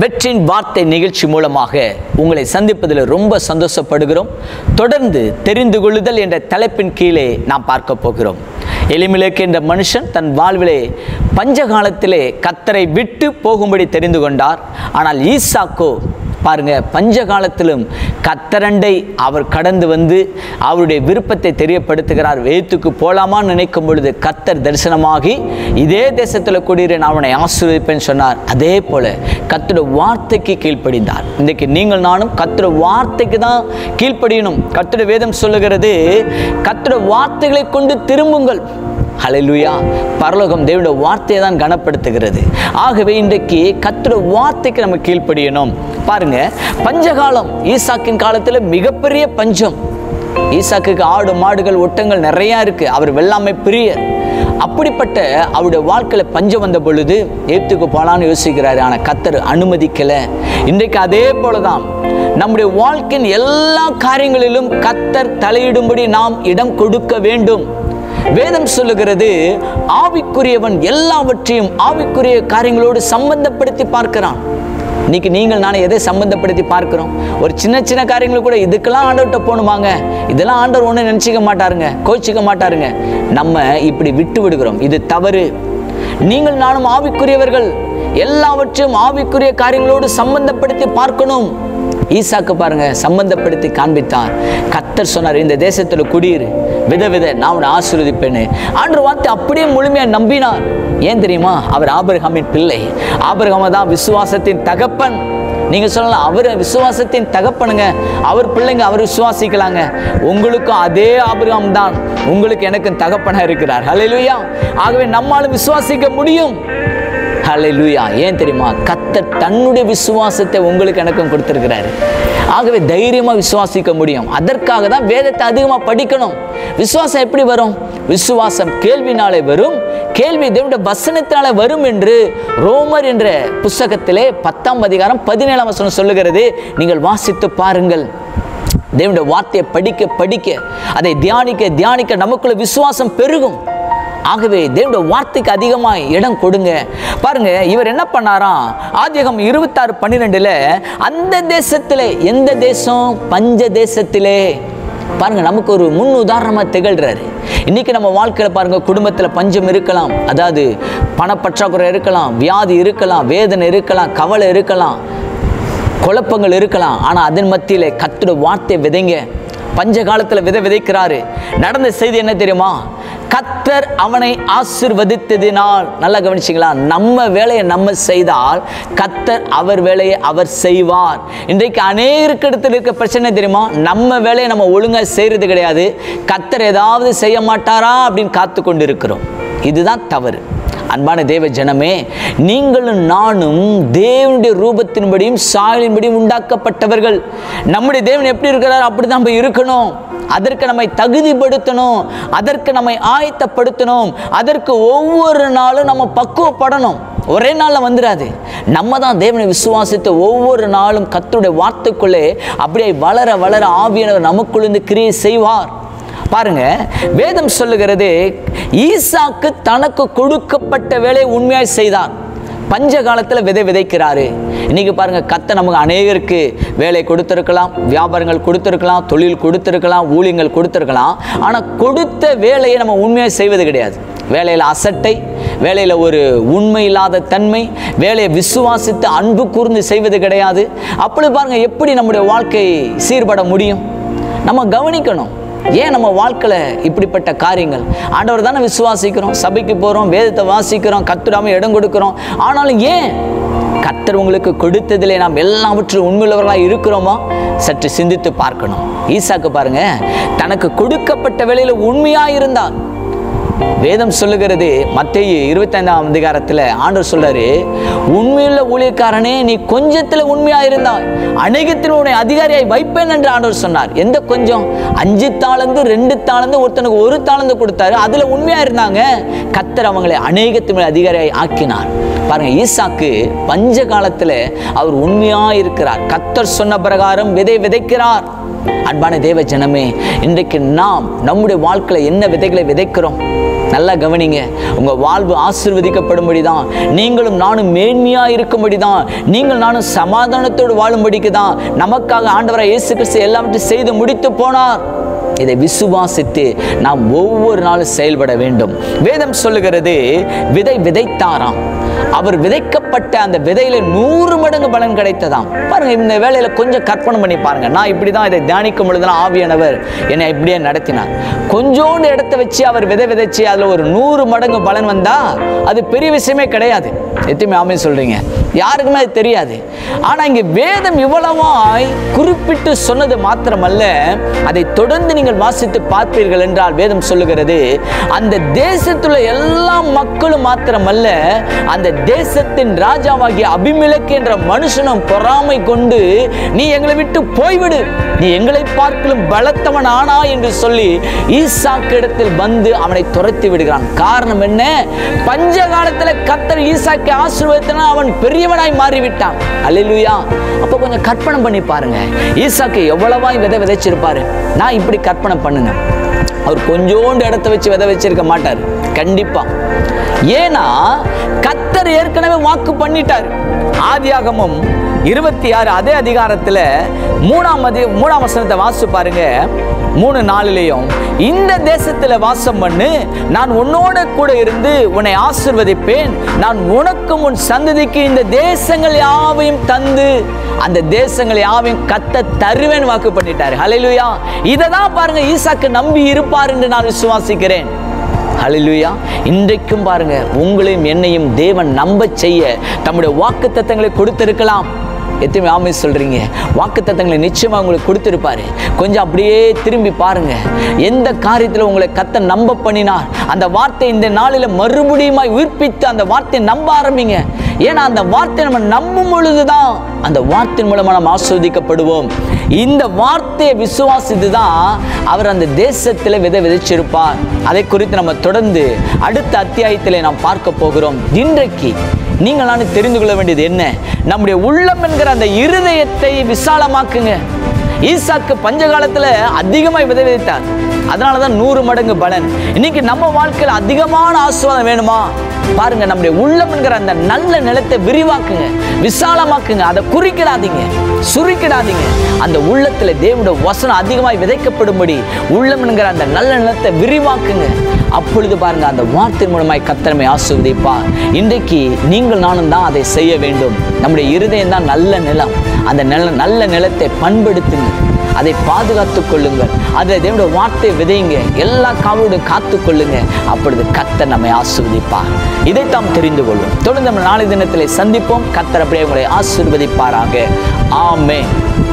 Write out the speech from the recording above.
வெற்றின் வார்த்தை நிகழ்ச்சி மூலமாக உங்களை சந்திப்பதில் ரொம்ப சந்தோஷப்படுகிறோம் தொடர்ந்து தெரிந்து கொள்ளுதல் என்ற தலைப்பின் கீழே நாம் பார்க்க போகிறோம் எலிமிலேக்கு என்ற மனுஷன் தன் வாழ்விலே பஞ்சகாலத்திலே கத்தரை விட்டு போகும்படி தெரிந்து கொண்டார் ஆனால் ஈசாக்கோ பாருங்க பஞ்ச காலத்திலும் கத்தரண்டை அவர் கடந்து வந்து அவருடைய விருப்பத்தை தெரியப்படுத்துகிறார் வேத்துக்கு போலாமான்னு நினைக்கும் பொழுது கத்தர் தரிசனமாகி இதே தேசத்தில் குடியிரு நான் அவனை ஆசீர்வதிப்பேன்னு சொன்னார் அதே போல கத்தோட வார்த்தைக்கு கீழ்ப்படிந்தார் இன்றைக்கு நீங்கள் நானும் கத்தோட வார்த்தைக்கு தான் கீழ்ப்படியணும் கத்தோட வேதம் சொல்லுகிறது கத்தோட வார்த்தைகளை கொண்டு திரும்புங்கள் ஹalleluya பரலோகம் தேவனுடைய வார்த்தையை தான் கனப்படுத்துகிறது ஆகவே இன்றைக்கு கர்த்தருடைய வார்த்தைக்கு நம்ம கீழ்ப்படியணும் பாருங்க பஞ்சகாலம் ஈசாக்கின் காலத்தில் மிகப்பெரிய பஞ்சம் ஈசாக்குக்கு ஆடு மாடுகள் ஒட்டங்கள் நிறையா இருக்கு அவர் வெள்ளாமை பிரியர் அப்படிப்பட்ட அவருடைய வாழ்க்கையில் பஞ்சம் வந்த பொழுது ஏத்துக்கு போகலான்னு யோசிக்கிறாரு ஆனால் கத்தர் அனுமதிக்கலை இன்றைக்கு அதே போல தான் நம்முடைய வாழ்க்கையின் எல்லா காரியங்களிலும் கத்தர் தலையிடும்படி நாம் இடம் கொடுக்க வேண்டும் வேதம் சொல்லுகிறது ஆவிக்குரியவன் எல்லாவற்றையும் ஆவிக்குரிய காரியங்களோடு சம்பந்தப்படுத்தி பார்க்கிறான் இன்னைக்கு நீங்கள் நானே எதை சம்பந்தப்படுத்தி பார்க்கிறோம் ஒரு சின்ன சின்ன காரியங்கள் கூட இதுக்கெல்லாம் ஆண்டவர்கிட்ட போகணுமாங்க இதெல்லாம் ஆண்டவர் ஒன்றும் நினச்சிக்க மாட்டாருங்க கோச்சிக்க மாட்டாருங்க நம்ம இப்படி விட்டு விடுகிறோம் இது தவறு நீங்கள் நானும் ஆவிக்குரியவர்கள் எல்லாவற்றையும் ஆவிக்குரிய காரியங்களோடு சம்பந்தப்படுத்தி பார்க்கணும் ஈசாக்கு பாருங்க சம்பந்தப்படுத்தி காண்பித்தார் கத்தர் சொன்னார் இந்த தேசத்தில் குடியிரு வித வித நான் உன்னை ஆசீர்வதிப்பேன்னு ஆண்டு வார்த்தை அப்படியே முழுமையாக நம்பினார் ஏன் தெரியுமா அவர் ஆபிரகாமின் பிள்ளை ஆபிரகாம தான் விசுவாசத்தின் தகப்பன் நீங்க சொல்லலாம் அவர் விசுவாசத்தின் தகப்பனுங்க அவர் பிள்ளைங்க அவர் விசுவாசிக்கலாங்க உங்களுக்கும் அதே ஆபிரகாம் தான் உங்களுக்கு எனக்கும் தகப்பனா இருக்கிறார் ஹalleluya ஆகவே நம்மாலும் விசுவாசிக்க முடியும் ஹalleluya ஏன் தெரியுமா கத்தர் தன்னுடைய விசுவாசத்தை உங்களுக்கு எனக்கும் கொடுத்திருக்கிறாரு ஆகவே தைரியமாக விசுவாசிக்க முடியும் அதற்காக தான் வேதத்தை அதிகமாக படிக்கணும் விசுவாசம் எப்படி வரும் விசுவாசம் கேள்வினாலே வரும் கேள்வி தேவனுடைய வசனத்தினால வரும் என்று ரோமர் என்ற புஸ்தகத்திலே பத்தாம் அதிகாரம் பதினேழாம் வசனம் சொல்லுகிறது நீங்கள் வாசித்து பாருங்கள் தேவனுடைய வார்த்தையை படிக்க படிக்க அதை தியானிக்க தியானிக்க நமக்குள்ள விசுவாசம் பெருகும் ஆகவே தேவனுடைய வார்த்தைக்கு அதிகமாக இடம் கொடுங்க பாருங்க இவர் என்ன பண்ணாராம் ஆதியகம் இருபத்தாறு பன்னிரெண்டுல அந்த தேசத்திலே எந்த தேசம் பஞ்ச தேசத்திலே பாருங்க நமக்கு ஒரு முன் உதாரணமாக திகழ்றாரு இன்னைக்கு நம்ம வாழ்க்கையில் பாருங்க குடும்பத்தில் பஞ்சம் இருக்கலாம் அதாவது பணப்பற்றாக்குறை இருக்கலாம் வியாதி இருக்கலாம் வேதனை இருக்கலாம் கவலை இருக்கலாம் குழப்பங்கள் இருக்கலாம் ஆனால் அதன் மத்தியில் கத்துட வார்த்தை விதைங்க பஞ்ச காலத்தில் விதை விதைக்கிறாரு நடந்த செய்தி என்ன தெரியுமா கத்தர் அவனை ஆசிர்வதித்ததினால் நல்லா கவனிச்சிங்களா நம்ம வேலையை நம்ம செய்தால் கத்தர் அவர் வேலையை அவர் செய்வார் இன்றைக்கு அநேகருக்கு இடத்துல இருக்க பிரச்சனை தெரியுமா நம்ம வேலையை நம்ம ஒழுங்காக செய்கிறது கிடையாது கத்தர் ஏதாவது செய்ய மாட்டாரா அப்படின்னு காத்து கொண்டு இருக்கிறோம் இதுதான் தவறு அன்பான தேவ ஜனமே நீங்களும் நானும் தேவனுடைய ரூபத்தின்படியும் சாயலின்படியும் உண்டாக்கப்பட்டவர்கள் நம்முடைய தேவன் எப்படி இருக்கிறார் அப்படி தான் நம்ம இருக்கணும் அதற்கு நம்மை தகுதிப்படுத்தணும் அதற்கு நம்மை ஆயத்தப்படுத்தணும் அதற்கு ஒவ்வொரு நாளும் நம்ம பக்குவப்படணும் ஒரே நாளில் வந்துடாது நம்ம தான் தேவனை விசுவாசித்து ஒவ்வொரு நாளும் கத்துடைய வார்த்தைக்குள்ளே அப்படியே வளர வளர ஆவியானவர் நமக்குள்ளிருந்து கிரியை செய்வார் பாருங்க வேதம் சொல்லுகிறது ஈசாக்கு தனக்கு கொடுக்கப்பட்ட வேலையை உண்மையாய் செய்தார் பஞ்ச காலத்தில் விதை விதைக்கிறாரு இன்னைக்கு பாருங்க கத்த நமக்கு அநேகருக்கு வேலை கொடுத்துருக்கலாம் வியாபாரங்கள் கொடுத்துருக்கலாம் தொழில் கொடுத்துருக்கலாம் ஊழியங்கள் கொடுத்துருக்கலாம் ஆனால் கொடுத்த வேலையை நம்ம உண்மையாக செய்வது கிடையாது வேலையில் அசட்டை வேலையில் ஒரு உண்மை இல்லாத தன்மை வேலையை விசுவாசித்து அன்பு கூர்ந்து செய்வது கிடையாது அப்படி பாருங்க எப்படி நம்முடைய வாழ்க்கை சீர்பட முடியும் நம்ம கவனிக்கணும் ஏன் நம்ம வாழ்க்கையில் இப்படிப்பட்ட காரியங்கள் ஆண்டவர் தானே விசுவாசிக்கிறோம் சபைக்கு போகிறோம் வேதத்தை வாசிக்கிறோம் கத்துடாமல் இடம் கொடுக்குறோம் ஆனாலும் ஏன் கத்தர் உங்களுக்கு கொடுத்ததிலே நாம் எல்லாவற்றிலும் உண்மையுள்ளவர்களாக இருக்கிறோமா சற்று சிந்தித்து பார்க்கணும் ஈசாக்கு பாருங்க தனக்கு கொடுக்கப்பட்ட வேலையில் உண்மையாக இருந்தார் வேதம் சொல்லுகிறது மத்தேயு இருபத்தைந்தாம் அதிகாரத்தில் ஆண்டவர் சொல்றாரு உண்மையுள்ள ஊழியக்காரனே நீ கொஞ்சத்தில் உண்மையா இருந்தாய் அநேகத்தில் உன்னை அதிகாரியாய் வைப்பேன் என்று ஆண்டவர் சொன்னார் எந்த கொஞ்சம் அஞ்சு தாளந்து ரெண்டு தாளந்து ஒருத்தனுக்கு ஒரு தாளந்து கொடுத்தாரு அதுல உண்மையா இருந்தாங்க கத்தர் அவங்களை அநேகத்தின் மேல் அதிகாரியாய் ஆக்கினார் பாருங்க ஈசாக்கு பஞ்ச காலத்துல அவர் உண்மையா இருக்கிறார் கத்தர் சொன்ன பிரகாரம் விதை விதைக்கிறார் அன்பான தேவ ஜனமே இன்றைக்கு நாம் நம்முடைய வாழ்க்கையில் என்ன விதைகளை விதைக்கிறோம் நல்லா கவனிங்க உங்க வாழ்வு ஆசீர்வதிக்கப்படும்படி தான் நீங்களும் நானும் மேன்மையா இருக்கும்படி தான் நீங்கள் நானும் சமாதானத்தோடு வாழும்படிக்கு தான் நமக்காக ஆண்டவராய் இயேசு கிறிஸ்து எல்லாவற்றையும் செய்து முடித்து போனார் இதை விசுவாசித்து நாம் ஒவ்வொரு நாளும் செயல்பட வேண்டும் வேதம் சொல்லுகிறது விதை விதைத்தாராம் அவர் விதைக்கப்பட்ட அந்த விதையில நூறு மடங்கு பலன் கிடைத்ததாம் பாருங்க இந்த வேலையில கொஞ்சம் கற்பனை பண்ணி பாருங்க நான் இப்படி தான் இதை தியானிக்கும் பொழுதுலாம் ஆவியானவர் என்னை இப்படியே நடத்தினார் கொஞ்சோண்டு இடத்த வச்சு அவர் விதை விதைச்சு அதுல ஒரு நூறு மடங்கு பலன் வந்தா அது பெரிய விஷயமே கிடையாது எத்தனை ஆமே சொல்றீங்க யாருக்குமே அது தெரியாது ஆனா இங்க வேதம் இவ்வளவாய் குறிப்பிட்டு சொன்னது மாத்திரமல்ல அதை தொடர்ந்து நீங்கள் வாசித்து பார்ப்பீர்கள் என்றால் வேதம் சொல்லுகிறது அந்த தேசத்துள்ள எல்லா மக்களும் மாத்திரமல்ல அந்த தேசத்தின் ராஜாவாகிய அபிமிலக்கு என்ற மனுஷனும் பொறாமை கொண்டு நீ எங்களை விட்டு போய்விடு நீ எங்களை பார்க்கலும் பலத்தவன் ஆனா என்று சொல்லி ஈசாக்கு இடத்தில் வந்து அவனை துரத்தி விடுகிறான் காரணம் என்ன பஞ்ச காலத்துல கத்தர் ஈசாக்கை ஆசீர்வதித்தனா அவன் பெரியவனாய் மாறிவிட்டான் அல்லேலூயா அப்ப கொஞ்சம் கற்பனை பண்ணி பாருங்க ஈசாக்கு எவ்வளவாய் விதை விதைச்சிருப்பாரு நான் இப்படி கற்பனை பண்ணுனேன் அவர் கொஞ்சோண்டு இடத்த வச்சு விதை வச்சிருக்க மாட்டார் கண்டிப்பா ஏன்னா கத்தர் ஏற்கனவே வாக்கு பண்ணிட்டார் ஆதியாகமம் இருபத்தி ஆறு அதே அதிகாரத்துல மூணாம் அதி மூணாம் வசனத்தை வாசிச்சு பாருங்க மூணு நாளிலையும் இந்த தேசத்துல வாசம் பண்ணு நான் உன்னோட கூட இருந்து உன்னை ஆசிர்வதிப்பேன் நான் உனக்கும் உன் சந்ததிக்கு இந்த தேசங்கள் யாவையும் தந்து அந்த தேசங்கள் யாவையும் கத்த தருவேன் வாக்கு பண்ணிட்டாரு ஹalleluya இதை தான் பாருங்க ஈசாக்கு நம்பி இருப்பார் என்று நான் விசுவாசிக்கிறேன் ஹalleluya இன்றைக்கும் பாருங்க உங்களையும் என்னையும் தேவன் நம்ப செய்ய தம்முடைய வாக்கு தத்தங்களை கொடுத்திருக்கலாம் எத்தனை ஆமை சொல்றீங்க வாக்கு தத்தங்களை நிச்சயமா உங்களுக்கு கொடுத்திருப்பாரு கொஞ்சம் அப்படியே திரும்பி பாருங்க எந்த காரியத்தில் உங்களை கத்த நம்ப பண்ணினார் அந்த வார்த்தை இந்த நாளில் மறுபடியுமாய் உயிர்ப்பித்து அந்த வார்த்தையை நம்ப ஆரம்பிங்க ஏன்னா அந்த வார்த்தையை நம்ம நம்பும் பொழுதுதான் அந்த வார்த்தையின் மூலமா நாம் ஆஸ்வதிக்கப்படுவோம் இந்த வார்த்தையை விசுவாசித்து தான் அவர் அந்த தேசத்தில் விதை விதைச்சிருப்பார் அதை குறித்து நம்ம தொடர்ந்து அடுத்த அத்தியாயத்திலே நாம் பார்க்க போகிறோம் இன்றைக்கு நீங்கள் நான் தெரிந்து கொள்ள வேண்டியது என்ன நம்முடைய உள்ளம் என்கிற அந்த இருதயத்தை விசாலமாக்குங்க ஈசாக்கு பஞ்ச காலத்துல அதிகமாக விதை விதைத்தார் அதனால தான் நூறு மடங்கு பலன் இன்னைக்கு நம்ம வாழ்க்கையில் அதிகமான ஆசீர்வாதம் வேணுமா பாருங்க நம்முடைய உள்ளம் என்கிற அந்த நல்ல நிலத்தை விரிவாக்குங்க விசாலமாக்குங்க அதை குறிக்கிடாதீங்க சுருக்கிடாதீங்க அந்த உள்ளத்துல தேவனுடைய வசனம் அதிகமாய் விதைக்கப்படும்படி உள்ளம் என்கிற அந்த நல்ல நிலத்தை விரிவாக்குங்க அப்பொழுது பாருங்க அந்த வார்த்தை மூலமாய் கத்தனமை ஆசிர்வதிப்பார் இன்றைக்கு நீங்கள் நானும் தான் அதை செய்ய வேண்டும் நம்முடைய இருதயம் தான் நல்ல நிலம் அந்த நில நல்ல நிலத்தை பண்படுத்துங்க அதை பாதுகாத்துக் கொள்ளுங்கள் அதில் தேவனுடைய வார்த்தை விதைங்க எல்லா காவலோடு காத்து கொள்ளுங்க அப்பொழுது கத்தர் நம்மை ஆசீர்வதிப்பார் இதை தாம் தெரிந்து கொள்வோம் தொடர்ந்து நம்ம நாளை தினத்தில் சந்திப்போம் கத்தர் அப்படியே உங்களை ஆசீர்வதிப்பாராக ஆமென்